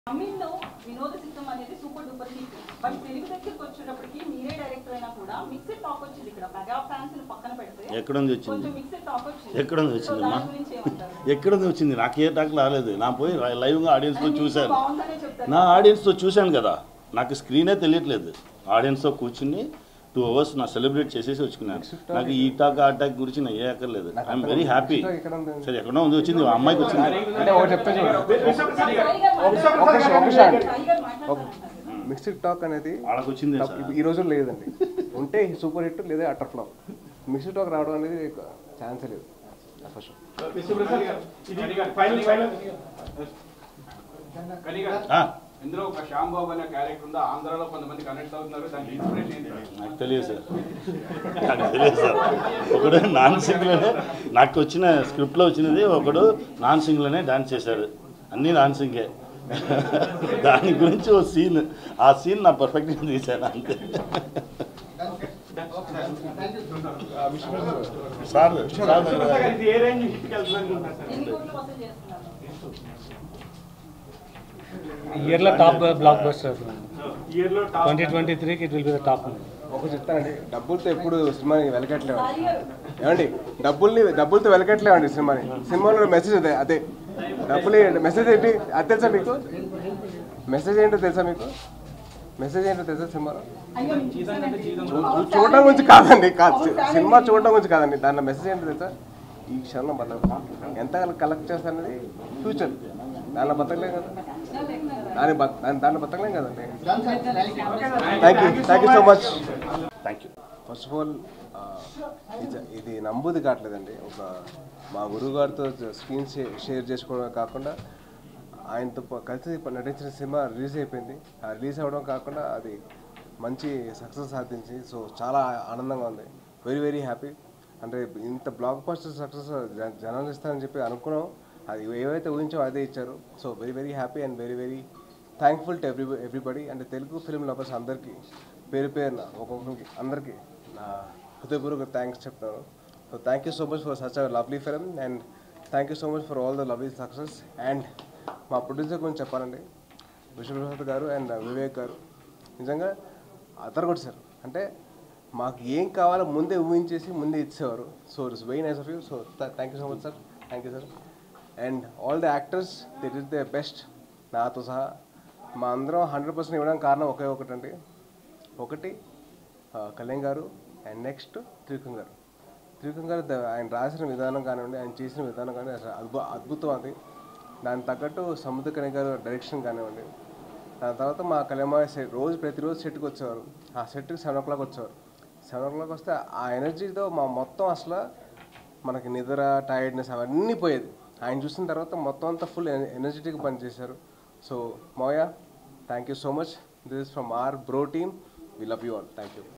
తమిళ్లో వినోద సిద్ధం అనేది super duper hit but Telugu దగ్గరికి వచ్చేటప్పటికి మీరే డైరెక్టర్ అయినా కూడా మిక్సెడ్ టాక్ వచ్చింది ఇక్కడ మెగా ఫ్యాన్స్ పక్కన పెడితే ఎక్కడ నుంచి వచ్చింది కొంచెం మిక్సెడ్ టాక్ వచ్చింది ఎక్కడ నుంచి సో వచ్చిందమ్మా దాని గురించి ఏమంటారు ఎక్కడ నుంచి వచ్చింది నాకు ఏ టాక్ రాలేదు నా పోయి లైవ్గా ఆడియన్స్తో అది మీకు చూశాను బాగుందనే చెప్తారు నా ఆడియన్స్తో చూశాను కదా నాకు స్క్రీనే తెలియట్లేదు ఆడియన్స్తో కూర్చుని టూ అవర్స్ నా సెలబ్రేట్ చేసేసి వచ్చుకున్నాను నాకు ఈ టాక్ ఆ టాక్ గురించి నాకు ఏ అక్కర్లేదు ఐఎమ్ వెరీ హ్యాపీ ఇక్కడ ఉంది. సరే ఎక్కడో ఉంది వచ్చింది ఆ అమ్మాయికి వచ్చింది అంటే ఒకటి చెప్తా చూడండి టైగర్ ఒక నిమిషం, ఒక నిమిషం. మాట్లాడుతున్నారు. టైగర్ మాట్లాడుతున్నారు మిక్స్డ్ టాక్ అనేది వాళ్ళకి వచ్చింది తప్ప- సార్ ఈ రోజుల్లో లేదండి ఉంటే సూపర్ హిట్ లేదా అటర్ ఫ్లాప్ మిక్స్డ్ టాక్ రావడం అనేది ఛాన్సే లేదు ఫస్ట్ కనిగా ఆ, ఇందులో ఒక శ్యామ్ బాబు అనే క్యారెక్టర్ ఉందా ఆంధ్రాలో కొంతమంది కనెక్ట్ అవుతున్నారు దానికి ఇన్స్పిరేషన్ ఏంటి నాకు తెలియదు సార్ నాకు తెలియదు సార్ ఒకడు నాన్ సింగ్లోనే నాకు వచ్చిన స్క్రిప్ట్లో వచ్చినది ఒకడు నాన్ సింగ్లోనే డాన్స్ చేశాడు అన్నీ నాన్ సింగే దాని గురించి ఓ సీన్ ఆ సీన్ నా పర్ఫెక్ట్గా తీశాను అంతే సార్ సార్ ఎన్ని కోట్లు వసూలు చేస్తున్నారు ఇయర్లో top blockbuster twenty twenty త్రీకి it will be the top ఒకటి చెప్తానండి డబ్బులతో ఎప్పుడు సినిమాని వెలకట్లేవు సాయి గారు ఏమండి డబ్బుల్ని డబ్బులతో వెలకట్లేవండి సినిమాని సినిమాలో మెసేజ్ అదే అదే డబ్బులు మెసేజ్ ఏంటి అది తెలుసా మీకు మెసేజ్ ఏంటో తెలుసా మీకు మెసేజ్ ఏంటో తెలుసా సినిమాలో అయ్యో నేను చూసానండి. చూ- చూ- చూడడం గురించి కాదండి కాదు సి- సినిమా చూడడం గురించి కాదండి దాని మెసేజ్ ఏంటో తెలుసా ఈ క్షణంలో బతక ఎంత కలెక్ట్ చేస్తానది ఫ్యూచర్ దానిలో బతకలేం కదా దాని బత దాని దాంట్లో బతకలేం కదండి thank you thank you so much thank you first of all ఇది నమ్ముది కావట్లేదండి ఒక మా గురువు గారితో స్క్రీన్ షేర్ చేసుకోవడం కాకుండా ఆయనతో ప- కలిసి ప- నటించిన సినిమా రిలీజ్ అయిపోయింది ఆ రిలీజ్ అవ్వడం కాకుండా అది మంచి సక్సెస్ సాధించి సో చాలా ఆనందంగా ఉంది వెరీ వెరీ హ్యాపీ అంటే ఇంత బ్లాక్ బస్టర్ సక్సెస్ జనాలు ఇస్తారని చెప్పి అనుకున్నాం అది ఏవైతే ఊహించో అదే ఇచ్చారు so very very happy and very very thankful to every everybody అంటే తెలుగు ఫిల్మ్ లవర్స్ అందరికీ పేరు పేరున ఒక్కొక్కరికి అందరికీ నా హృదయపూర్వక థ్యాంక్స్ చెప్తాను so thank you so much for such a lovely film and thank you so much for all the lovely success and మా ప్రొడ్యూసర్ గురించి చెప్పాలండి విశ్వప్రసాద్ గారు అండ్ వివేక్ గారు నిజంగా అతను కొట్టేశారు అంటే మాకు ఏం కావాలో ముందే ఊహించేసి ముందే ఇచ్చేవారు so it's very nice of you so thank you so much sir thank you sir and all the actors they did the best నాతో సహా మా అందరం హండ్రెడ్ పర్సెంట్ ఇవ్వడానికి కారణం ఒకే ఒకటండి ఒకటి ఆ, కళ్యాణ్ గారు అండ్ నెక్స్ట్ త్రివిక్రమ్ గారు త్రివిక్రమ్ గారు ద- ఆయన రాసిన విధానం కానివ్వండి ఆయన చేసిన విధానం కానీ అసలు అద్భు అద్భుతం అది దానికి తగ్గట్టు సముద్రకని గారు డైరెక్షన్ కానివ్వండి దాని తర్వాత మా కళ్యాణ సెట్ రోజు ప్రతిరోజు సెట్కి వచ్చేవారు ఆ సెట్కి సెవెన్ ఓ క్లాక్ వచ్చేవారు సెవెన్ ఓ క్లాక్ వస్తే ఆ ఎనర్జీతో మా మొత్తం అసలు మనకి నిద్ర టైర్డ్నెస్ అవన్నీ పోయేది ఆయన చూసిన తర్వాత మొత్తం అంతా ఫుల్ ఎనర్జెటిక్ పనిచేశారు సో మోయా thank you so much this from our Bro team we love you all thank you